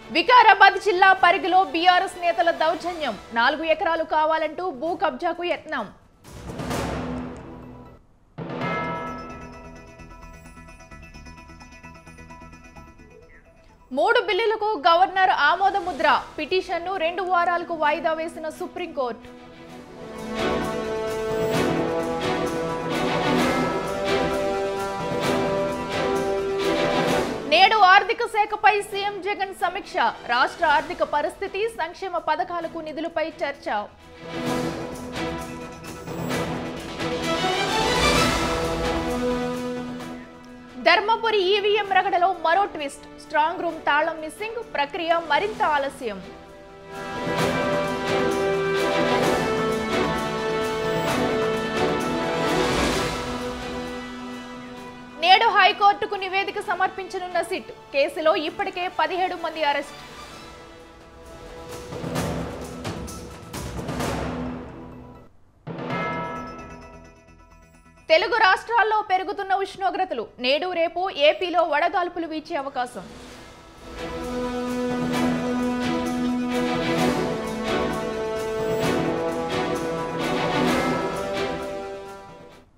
వికారాబాద్ జిల్లా పరిగిలో బీఆర్ఎస్ నేతల దౌర్జన్యం నాలుగు ఎకరాలు కావాలంటూ భూ కబ్జాకు యత్నం మూడు బిల్లులకు గవర్నర్ ఆమోద ముద్ర పిటిషన్ను రెండు వారాలకు వాయిదా వేసిన సుప్రీంకోర్టు నేడు ఆర్థిక శాఖపై సీఎం జగన్ సమీక్ష రాష్ట్ర ఆర్థిక పరిస్థితి సంక్షేమ పథకాలకు నిధులపై చర్చ ధర్మపురి ఈవీఎం రగడలో మరో ట్విస్ట్ స్ట్రాంగ్ రూమ్ తాళం మిస్సింగ్ ప్రక్రియ మరింత ఆలస్యం నేడు హైకోర్టుకు నివేదిక సమర్పించనున్న సిట్ కేసులో ఇప్పటికే పదిహేడు మంది అరెస్ట్ తెలుగు రాష్ట్రాల్లో పెరుగుతున్న ఉష్ణోగ్రతలు నేడు రేపు ఏపీలో వడగాల్పులు వీచే అవకాశం